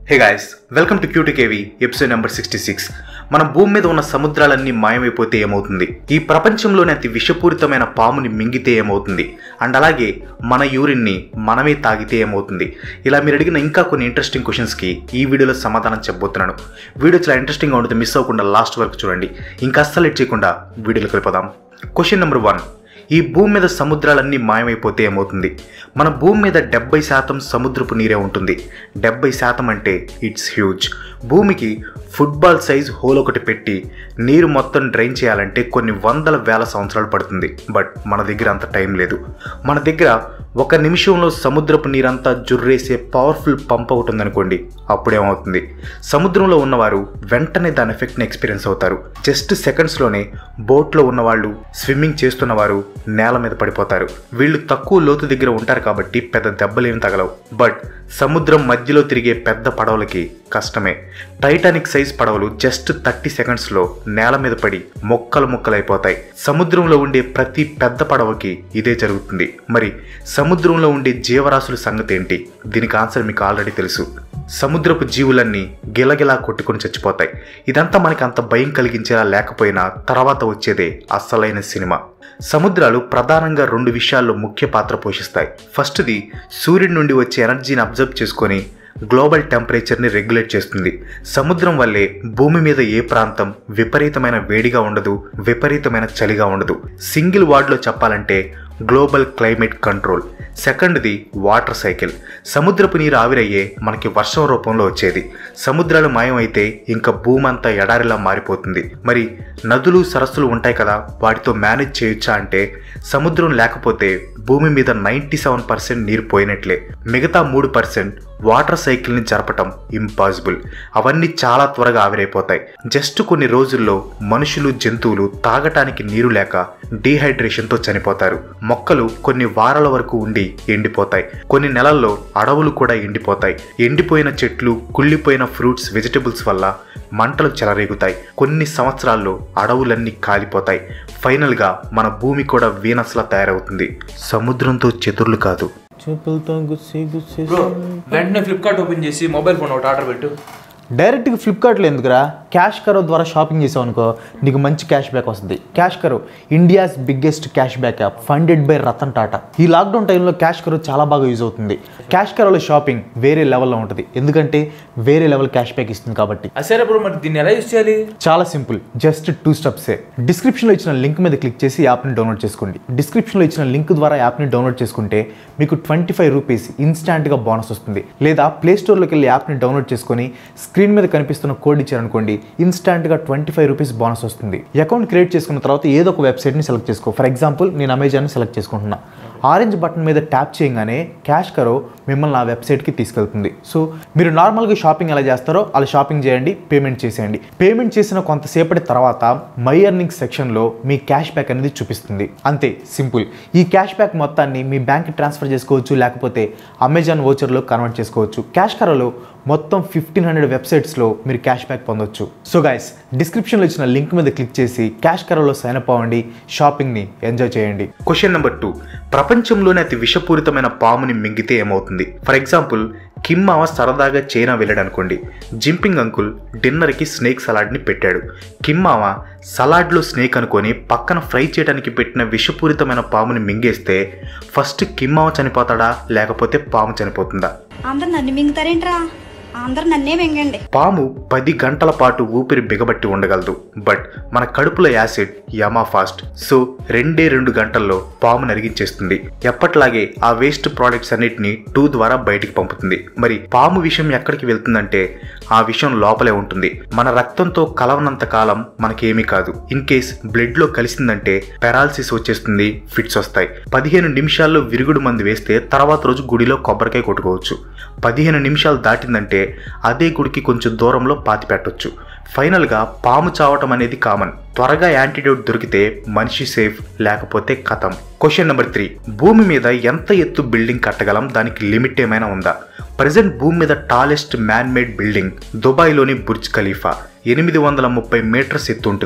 hey guys welcome to QT KV episode number sixty six మన భూమి మీద ఉన్న సముద్రాలన్నీ మాయమైపోతే ఏమవుతుంది ఈ ప్రపంచంలోని అతి విషపూరితమైన పాముని మింగితే ఏమవుతుంది అండ్ అలాగే మన యూరిన్ని మనమే తాగితే ఏమవుతుంది ఇలా మీరు అడిగిన ఇంకా కొన్ని ఇంట్రెస్టింగ్ క్వశ్చన్స్కి ఈ వీడియోలో సమాధానం చెప్పబోతున్నాను వీడియో చాలా ఇంట్రెస్టింగ్గా ఉంటుంది మిస్ అవ్వకుండా లాస్ట్ వరకు చూడండి ఇంకా అస్సలు లేట్ చేయకుండా వీడియోలోకి వెళ్ళిపోదాం క్వశ్చన్ నెంబర్ వన్ ఈ భూమి మీద సముద్రాలన్నీ మాయమైపోతే ఏమవుతుంది మన భూమి మీద డెబ్బై శాతం సముద్రపు నీరే ఉంటుంది డెబ్బై శాతం అంటే ఇట్స్ హ్యూజ్ భూమికి ఫుట్బాల్ సైజ్ హోల్ ఒకటి పెట్టి నీరు మొత్తం డ్రైన్ చేయాలంటే కొన్ని వందల వేల సంవత్సరాలు పడుతుంది బట్ మన దగ్గర అంత టైం లేదు మన దగ్గర ఒక నిమిషంలో సముద్రపు నీరంతా జుర్రేసే పవర్ఫుల్ పంప్ ఒకటి ఉందనుకోండి అప్పుడేమవుతుంది సముద్రంలో ఉన్నవారు వెంటనే దాని ఎఫెక్ట్ని ఎక్స్పీరియన్స్ అవుతారు జస్ట్ సెకండ్స్లోనే బోట్లో ఉన్నవాళ్ళు స్విమ్మింగ్ చేస్తున్నవారు నేల మీద పడిపోతారు వీళ్ళు తక్కువ లోతు దగ్గర ఉంటారు కాబట్టి పెద్ద దెబ్బలేమి తగలవు బట్ సముద్రం మధ్యలో తిరిగే పెద్ద పడవలకి కష్టమే టైటానిక్ సైజ్ పడవలు జస్ట్ థర్టీ సెకండ్స్లో నేల మీద పడి మొక్కలు మొక్కలైపోతాయి సముద్రంలో ఉండే ప్రతి పెద్ద పడవకి ఇదే జరుగుతుంది మరి సముద్రంలో ఉండే జీవరాశుల సంగతి ఏంటి దీనికి ఆన్సర్ మీకు ఆల్రెడీ తెలుసు సముద్రపు జీవులన్నీ గిలగిలా కొట్టుకొని చచ్చిపోతాయి ఇదంతా మనకి అంత భయం కలిగించేలా లేకపోయినా తర్వాత వచ్చేదే అస్సలైన సినిమా సముద్రాలు ప్రధానంగా రెండు విషయాల్లో ముఖ్య పాత్ర పోషిస్తాయి ఫస్ట్ది సూర్యుడి నుండి వచ్చే ఎనర్జీని అబ్జర్వ్ చేసుకొని గ్లోబల్ టెంపరేచర్ని రెగ్యులేట్ చేస్తుంది సముద్రం వల్లే భూమి మీద ఏ ప్రాంతం విపరీతమైన వేడిగా ఉండదు విపరీతమైన చలిగా ఉండదు సింగిల్ వార్డ్లో చెప్పాలంటే గ్లోబల్ క్లైమేట్ కంట్రోల్ సెకండ్ది వాటర్ సైకిల్ సముద్రపు నీరు ఆవిరయ్యే మనకి వర్షం రూపంలో వచ్చేది సముద్రాలు మాయమైతే ఇంకా భూమి అంతా ఎడారిలా మారిపోతుంది మరి నదులు సరస్సులు ఉంటాయి కదా వాటితో మేనేజ్ చేయొచ్చా అంటే సముద్రం లేకపోతే భూమి మీద నైంటీ సెవెన్ పర్సెంట్ నీరు పోయినట్లే మిగతా మూడు పర్సెంట్ వాటర్ సైకిల్ని జరపటం ఇంపాసిబుల్ అవన్నీ చాలా త్వరగా ఆవిరైపోతాయి జస్ట్ కొన్ని రోజుల్లో మనుషులు జంతువులు తాగటానికి నీరు లేక డీహైడ్రేషన్తో చనిపోతారు మొక్కలు కొన్ని వారాల వరకు ఉండి ఎండిపోతాయి కొన్ని నెలల్లో అడవులు కూడా ఎండిపోతాయి ఎండిపోయిన చెట్లు కుళ్ళిపోయిన ఫ్రూట్స్ వెజిటబుల్స్ వల్ల మంటలు చెలరేగుతాయి కొన్ని సంవత్సరాల్లో అడవులన్నీ కాలిపోతాయి ఫైనల్గా మన భూమి కూడా వీనస్లా తయారవుతుంది సముద్రంతో చతుర్లు కాదు చూపులతో గుచ్చి గుచ్చి బ్రో వెంటనే ఫ్లిప్కార్ట్ ఓపెన్ చేసి మొబైల్ ఫోన్ ఒకటి ఆర్డర్ పెట్టు డైరెక్ట్గా ఫ్లిప్కార్ట్లో ఎందుకురా క్యాష్ కరో ద్వారా షాపింగ్ చేసావు అనుకో నీకు మంచి క్యాష్ బ్యాక్ వస్తుంది cash Karo India's biggest cash back app funded by Ratan Tata ఈ లాక్డౌన్ టైంలో క్యాష్ కరో చాలా బాగా యూజ్ అవుతుంది క్యాష్ కరోలో షాపింగ్ వేరే లెవెల్లో ఉంటుంది ఎందుకంటే వేరే లెవెల్ క్యాష్ బ్యాక్ ఇస్తుంది కాబట్టి ఆ సరే బ్రో మరి దీన్ని ఎలా యూస్ చేయాలి చాలా సింపుల్ జస్ట్ టూ స్టెప్సే డిస్క్రిప్షన్లో ఇచ్చిన లింక్ మీద క్లిక్ చేసి యాప్ని డౌన్లోడ్ చేసుకోండి డిస్క్రిప్షన్లో ఇచ్చిన లింక్ ద్వారా యాప్ని డౌన్లోడ్ చేసుకుంటే మీకు ట్వంటీ ఫైవ్ రూపీస్ ఇన్స్టాంట్గా బోనస్ వస్తుంది లేదా ప్లే స్టోర్లోకి వెళ్ళి యాప్ని డౌన్లోడ్ చేసుకొని స్క్రీన్ మీద కనిపిస్తున్న కోడ్ ఇచ్చారనుకోండి ఇన్స్టాంట్గా ట్వంటీ ఫైవ్ రూపీస్ బోనస్ వస్తుంది అకౌంట్ క్రియేట్ చేసుకున్న తర్వాత ఏదో ఒక వెబ్సైట్ని సెలెక్ట్ చేసుకో ఫర్ ఎగ్జాంపుల్ నేను అమెజాన్ సెలెక్ట్ చేసుకుంటున్నా ఆరెంజ్ బటన్ మీద ట్యాప్ చేయగానే క్యాష్ కరో మిమ్మల్ని ఆ వెబ్సైట్కి తీసుకెళ్తుంది సో మీరు నార్మల్గా షాపింగ్ ఎలా చేస్తారో అలా షాపింగ్ చేయండి పేమెంట్ చేసేయండి పేమెంట్ చేసిన కొంతసేపటి తర్వాత మై ఎర్నింగ్ సెక్షన్లో మీ క్యాష్ బ్యాక్ అనేది చూపిస్తుంది అంతే సింపుల్ ఈ క్యాష్ బ్యాక్ మొత్తాన్ని మీ బ్యాంక్ ట్రాన్స్ఫర్ చేసుకోవచ్చు లేకపోతే అమెజాన్ ఓచర్లో కన్వర్ట్ చేసుకోవచ్చు క్యాష్ కరోలో మొత్తం ఫిఫ్టీన్ హండ్రెడ్ వెబ్సైట్స్లో మీరు క్యాష్ బ్యాక్ పొందొచ్చు సో గైస్ డిస్క్రిప్షన్లో ఇచ్చిన లింక్ మీద క్లిక్ చేసి క్యాష్ కరోలో సైన్ అప్ అవ్వండి షాపింగ్ని ఎంజాయ్ చేయండి క్వశ్చన్ నెంబర్ టూ ప్రపంచంలోనే అతి విషపూరితమైన పాముని మింగితే ఏమవుతుంది ఫర్ ఎగ్జాంపుల్ కిమ్ మావ సరదాగా చైనా వెళ్ళాడు అనుకోండి జింపింగ్ అంకుల్ డిన్నర్కి స్నేక్ సలాడ్ని పెట్టాడు కిమ్ మావ సలాడ్లో స్నేక్ అనుకొని పక్కన ఫ్రై చేయడానికి పెట్టిన విషపూరితమైన పాముని మింగేస్తే ఫస్ట్ కిమ్ మావ చనిపోతాడా లేకపోతే పాము చనిపోతుందా అందరు నన్ను మింగుతారేంట్రా అందరు నన్నే మింగండి పాము పది గంటల పాటు ఊపిరి బిగబట్టి ఉండగలదు బట్ మన కడుపులో యాసిడ్ యమా ఫాస్ట్ సో రెండే రెండు గంటల్లో పాము నరిగించేస్తుంది ఎప్పట్లాగే ఆ వేస్ట్ ప్రోడక్ట్స్ అన్నిటిని టూ ద్వారా బయటికి పంపుతుంది మరి పాము విషయం ఎక్కడికి వెళ్తుందంటే ఆ విషయం లోపలే ఉంటుంది మన రక్తంతో కలవనంత కాలం మనకేమీ కాదు ఇన్ కేస్ బ్లడ్ లో కలిసిందంటే పెరాలసిస్ వచ్చేస్తుంది ఫిట్స్ వస్తాయి పదిహేను నిమిషాల్లో విరుగుడు మంది వేస్తే తర్వాత రోజు గుడిలో కొబ్బరికాయ కొట్టుకోవచ్చు పదిహేను నిమిషాలు దాటిందంటే అదే గుడికి కొంచెం దూరంలో పాతి పెట్టొచ్చు ఫైనల్గా పాము చావటం అనేది కామన్ త్వరగా యాంటీడోట్ దొరికితే మనిషి సేఫ్ లేకపోతే కథం క్వశ్చన్ నెంబర్ త్రీ భూమి మీద ఎంత ఎత్తు బిల్డింగ్ కట్టగలం దానికి లిమిట్ ఏమైనా ఉందా ప్రజెంట్ భూమి మీద టాలెస్ట్ మ్యాన్ మేడ్ బిల్డింగ్ దుబాయ్లోని బుర్జ్ ఖలీఫా ఎనిమిది వందల ముప్పై మీటర్స్ ఎత్తు ఉంటుంది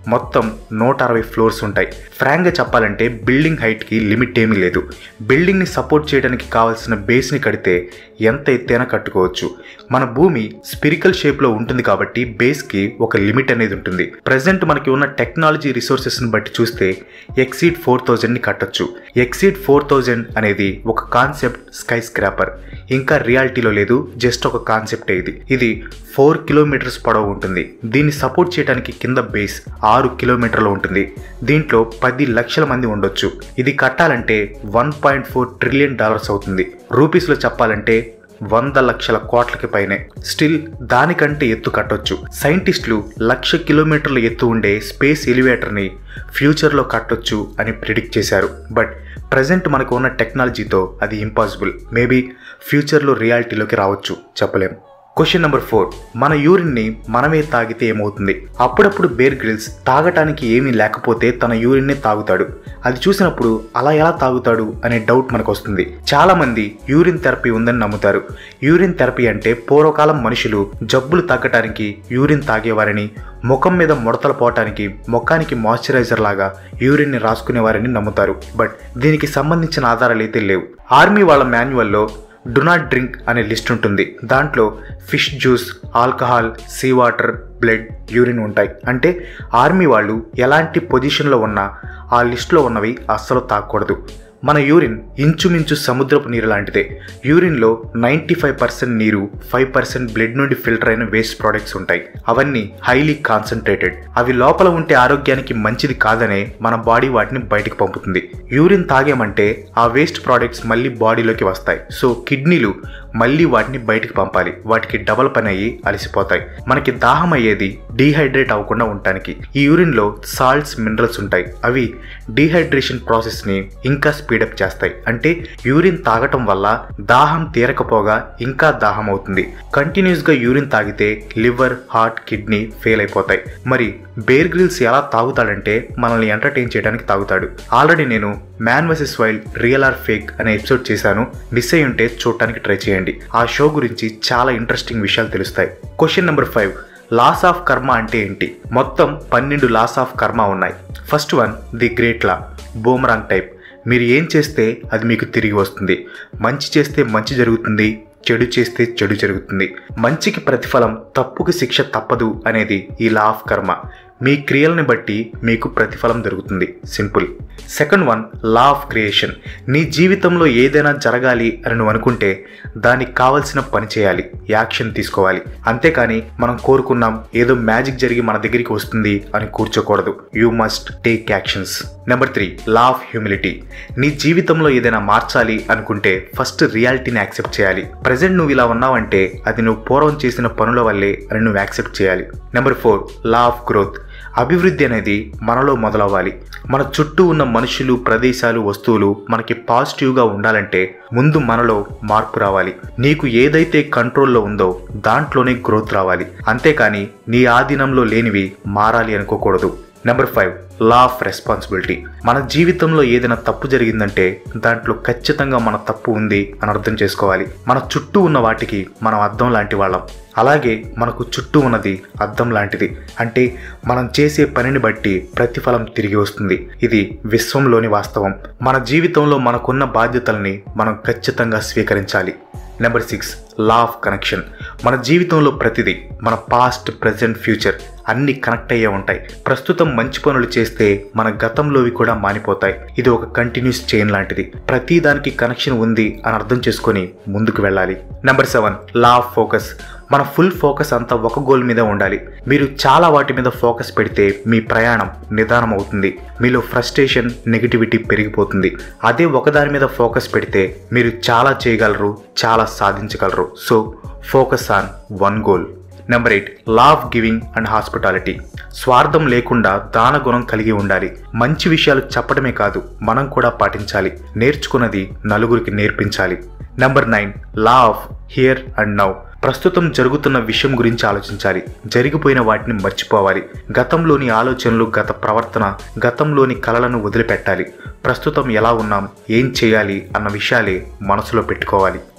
మొత్తం నూట అరవై ఫ్లోర్స్ ఉంటాయి ఫ్రాంక్గా చెప్పాలంటే బిల్డింగ్ హైట్కి లిమిట్ ఏమీ లేదు బిల్డింగ్ని సపోర్ట్ చేయడానికి కావాల్సిన బేస్ని కడితే ఎంత ఎత్తైనా కట్టుకోవచ్చు మన భూమి స్పిరికల్ షేప్లో ఉంటుంది కాబట్టి బేస్కి ఒక లిమిట్ అనేది ఉంటుంది ప్రజెంట్ మనకి ఉన్న టెక్నాలజీ రిసోర్సెస్ని బట్టి చూస్తే ఎక్సీడ్ ఫోర్ థౌజండ్ని కట్టొచ్చు ఎక్సీడ్ ఫోర్ థౌజండ్ అనేది ఒక కాన్సెప్ట్ స్కై స్క్రాపర్ ఇంకా రియాలిటీలో లేదు జస్ట్ ఒక కాన్సెప్టే ఇది ఇది ఫోర్ కిలోమీటర్స్ పొడవు ఉంటుంది దీన్ని సపోర్ట్ చేయడానికి కింద బేస్ ఆరు కిలోమీటర్లు ఉంటుంది దీంట్లో పది లక్షల మంది ఉండొచ్చు ఇది కట్టాలంటే one point four trillion dollars అవుతుంది రూపీస్లో చెప్పాలంటే వంద లక్షల కోట్లకి పైనే స్టిల్ దానికంటే ఎత్తు కట్టొచ్చు సైంటిస్టులు లక్ష కిలోమీటర్ల ఎత్తు ఉండే స్పేస్ ఎలివేటర్ని ఫ్యూచర్లో కట్టొచ్చు అని ప్రిడిక్ట్ చేశారు బట్ ప్రజెంట్ మనకు ఉన్న టెక్నాలజీతో అది ఇంపాసిబుల్ మేబీ ఫ్యూచర్లో రియాలిటీలోకి రావచ్చు చెప్పలేం క్వశ్చన్ నెంబర్ ఫోర్ మన యూరిన్ని మనమే తాగితే ఏమవుతుంది అప్పుడప్పుడు బేర్ గ్రిల్స్ తాగటానికి ఏమీ లేకపోతే తన యూరిన్నే తాగుతాడు అది చూసినప్పుడు అలా ఎలా తాగుతాడు అనే డౌట్ మనకు వస్తుంది చాలా మంది యూరిన్ థెరపీ ఉందని నమ్ముతారు యూరిన్ థెరపీ అంటే పూర్వకాలం మనుషులు జబ్బులు తగ్గటానికి యూరిన్ తాగేవారని ముఖం మీద ముడతలు పోవటానికి ముఖానికి మాయిశ్చరైజర్ లాగా యూరిన్ని రాసుకునేవారని నమ్ముతారు బట్ దీనికి సంబంధించిన ఆధారాలు అయితే లేవు ఆర్మీ వాళ్ళ మాన్యువల్లో డు నాట్ డ్రింక్ అనే లిస్ట్ ఉంటుంది దాంట్లో fish juice alcohol sea water blood urine ఉంటాయి అంటే ఆర్మీ వాళ్ళు ఎలాంటి పొజిషన్లో ఉన్నా ఆ లిస్టులో ఉన్నవి అస్సలు తాగకూడదు మన యూరిన్ ఇంచుమించు సముద్రపు నీరు లాంటిదే యూరిన్లో నైంటీ ఫైవ్ పర్సెంట్ నీరు ఫైవ్ పర్సెంట్ బ్లడ్ నుండి ఫిల్టర్ అయిన వేస్ట్ ప్రోడక్ట్స్ ఉంటాయి అవన్నీ హైలీ కాన్సన్ట్రేటెడ్ అవి లోపల ఉంటే ఆరోగ్యానికి మంచిది కాదనే మన బాడీ వాటిని బయటకు పంపుతుంది యూరిన్ తాగామంటే ఆ వేస్ట్ ప్రోడక్ట్స్ మళ్ళీ బాడీలోకి వస్తాయి సో కిడ్నీలు మళ్ళీ వాటిని బయటికి పంపాలి వాటికి డబల్ పని అయ్యి అలసిపోతాయి మనకి దాహం అయ్యేది డీహైడ్రేట్ అవ్వకుండా ఉండటానికి ఈ యూరిన్లో సాల్ట్స్ మినరల్స్ ఉంటాయి అవి డీహైడ్రేషన్ ప్రాసెస్ని ఇంకా స్పీడప్ చేస్తాయి అంటే యూరిన్ తాగటం వల్ల దాహం తీరకపోగా ఇంకా దాహం అవుతుంది కంటిన్యూస్గా యూరిన్ తాగితే లివర్ హార్ట్ కిడ్నీ ఫెయిల్ అయిపోతాయి మరి బేర్ గ్రిల్స్ ఎలా తాగుతాడంటే మనల్ని ఎంటర్టైన్ చేయడానికి తాగుతాడు ఆల్రెడీ నేను man versus wild real or fake అనే ఎపిసోడ్ చేశాను మిస్ అయి ఉంటే చూడటానికి ట్రై చేయండి ఆ షో గురించి చాలా ఇంట్రెస్టింగ్ విషయాలు తెలుస్తాయి question number five laws of karma అంటే ఏంటి మొత్తం పన్నెండు లాస్ ఆఫ్ కర్మ ఉన్నాయి first one the great law boomerang type మీరు ఏం చేస్తే అది మీకు తిరిగి వస్తుంది మంచి చేస్తే మంచి జరుగుతుంది చెడు చేస్తే చెడు జరుగుతుంది మంచికి ప్రతిఫలం తప్పుకి శిక్ష తప్పదు అనేది ఈ లా ఆఫ్ కర్మ మీ క్రియలను బట్టి మీకు ప్రతిఫలం దొరుకుతుంది simple second one law of creation నీ జీవితంలో ఏదైనా జరగాలి అని నువ్వు అనుకుంటే దానికి కావలసిన పని చేయాలి యాక్షన్ తీసుకోవాలి అంతేకాని మనం కోరుకున్నాం ఏదో మ్యాజిక్ జరిగి మన దగ్గరికి వస్తుంది అని కూర్చోకూడదు you must take actions number three law of humility నీ జీవితంలో ఏదైనా మార్చాలి అనుకుంటే ఫస్ట్ రియాలిటీని యాక్సెప్ట్ చేయాలి ప్రజెంట్ నువ్వు ఇలా ఉన్నావంటే అది నువ్వు పూర్వం చేసిన పనుల వల్లే అని నువ్వు యాక్సెప్ట్ చేయాలి number four law of growth అభివృద్ధి అనేది మనలో మొదలవ్వాలి మన చుట్టూ ఉన్న మనుషులు ప్రదేశాలు వస్తువులు మనకి పాజిటివ్గా ఉండాలంటే ముందు మనలో మార్పు రావాలి నీకు ఏదైతే కంట్రోల్లో ఉందో దాంట్లోనే గ్రోత్ రావాలి అంతేకాని నీ ఆధీనంలో లేనివి మారాలి అనుకోకూడదు number five law of responsibility మన జీవితంలో ఏదైనా తప్పు జరిగిందంటే దాంట్లో ఖచ్చితంగా మన తప్పు ఉంది అని అర్థం చేసుకోవాలి మన చుట్టూ ఉన్న వాటికి మనం అద్దం లాంటి వాళ్ళం అలాగే మనకు చుట్టూ ఉన్నది అద్దం లాంటిది అంటే మనం చేసే పనిని బట్టి ప్రతిఫలం తిరిగి వస్తుంది ఇది విశ్వంలోని వాస్తవం మన జీవితంలో మనకున్న బాధ్యతల్ని మనం ఖచ్చితంగా స్వీకరించాలి number six law of connection మన జీవితంలో ప్రతిదీ మన పాస్ట్ ప్రజెంట్ ఫ్యూచర్ అన్ని కనెక్ట్ అయ్యే ఉంటాయి ప్రస్తుతం మంచి పనులు చేస్తే మన గతంలోవి కూడా మానిపోతాయి ఇది ఒక కంటిన్యూస్ చైన్ లాంటిది ప్రతి దానికి కనెక్షన్ ఉంది అని అర్థం చేసుకొని ముందుకు వెళ్ళాలి number seven law of focus మన ఫుల్ ఫోకస్ అంతా ఒక గోల్ మీద ఉండాలి మీరు చాలా వాటి మీద ఫోకస్ పెడితే మీ ప్రయాణం నిదానం అవుతుంది మీలో ఫ్రస్ట్రేషన్ నెగిటివిటీ పెరిగిపోతుంది అదే ఒకదాని మీద ఫోకస్ పెడితే మీరు చాలా చేయగలరు చాలా సాధించగలరు so focus on one goal number eight law of giving and hospitality స్వార్థం లేకుండా దాన గుణం కలిగి ఉండాలి మంచి విషయాలు చెప్పడమే కాదు మనం కూడా పాటించాలి నేర్చుకున్నది నలుగురికి నేర్పించాలి number nine law of here and now ప్రస్తుతం జరుగుతున్న విషయం గురించి ఆలోచించాలి జరిగిపోయిన వాటిని మర్చిపోవాలి గతంలోని ఆలోచనలు గత ప్రవర్తన గతంలోని కలలను వదిలిపెట్టాలి ప్రస్తుతం ఎలా ఉన్నాం ఏం చేయాలి అన్న విషయాలే మనసులో పెట్టుకోవాలి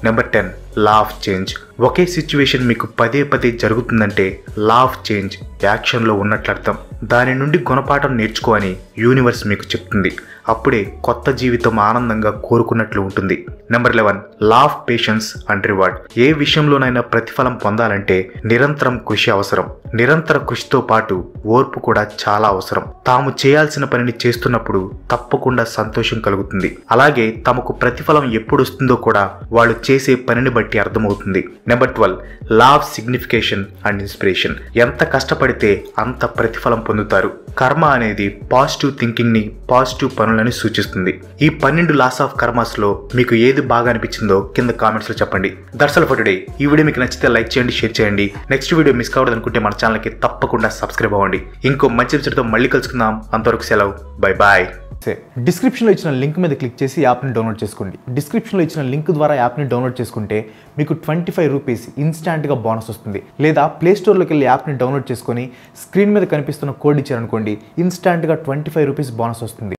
number ten law of change ఒకే సిచ్యువేషన్ మీకు పదే పదే జరుగుతుందంటే లా ఆఫ్ చేంజ్ యాక్షన్లో ఉన్నట్లు అర్థం దాని నుండి గుణపాఠం నేర్చుకో అని యూనివర్స్ మీకు చెప్తుంది అప్పుడే కొత్త జీవితం ఆనందంగా కోరుకున్నట్లు ఉంటుంది number eleven law of patience and reward ఏ విషయంలోనైనా ప్రతిఫలం పొందాలంటే నిరంతరం కృషి అవసరం నిరంతర కృషితో పాటు ఓర్పు కూడా చాలా అవసరం తాము చేయాల్సిన పనిని చేస్తున్నప్పుడు తప్పకుండా సంతోషం కలుగుతుంది అలాగే తమకు ప్రతిఫలం ఎప్పుడు వస్తుందో కూడా వాళ్ళు చేసే పనిని బట్టి అర్థమవుతుంది number twelve law of signification and inspiration ఎంత కష్టపడితే అంత ప్రతిఫలం పొందుతారు కర్మ అనేది పాజిటివ్ థింకింగ్ ని పాజిటివ్ పనులని సూచిస్తుంది ఈ పన్నెండు లాస్ ఆఫ్ కర్మాస్ లో మీకు ఏది బాగా అనిపించిందో కింద కామెంట్స్ లో చెప్పండి దర్శల్ ఫర్ టుడే ఈ వీడియో మీకు నచ్చితే లైక్ చేయండి షేర్ చేయండి నెక్స్ట్ వీడియో మిస్ కావద్దు అనుకుంటే మన ఛానల్ కి తప్పకుండా సబ్స్క్రైబ్ అవ్వండి ఇంకో మంచి ఎపిసోడ్తో మళ్ళీ కలుసుకుందాం అంతవరకు సెలవు బై బాయ్ సే డిస్క్రిప్షన్లో ఇచ్చిన లింక్ మీద క్లిక్ చేసి యాప్ని డౌన్లోడ్ చేసుకోండి డిస్క్రిప్షన్లో ఇచ్చిన లింక్ ద్వారా యాప్ని డౌన్లోడ్ చేసుకుంటే మీకు ట్వంటీ ఫైవ్ రూపీస్ ఇన్స్టాంట్గా బోనస్ వస్తుంది లేదా ప్లే స్టోర్లోకి వెళ్ళి యాప్ని డౌన్లోడ్ చేసుకొని స్క్రీన్ మీద కనిపిస్తున్న కోడ్ ఇచ్చారనుకోండి ఇన్స్టాంట్గా ట్వంటీ ఫైవ్ రూపీస్ బోనస్ వస్తుంది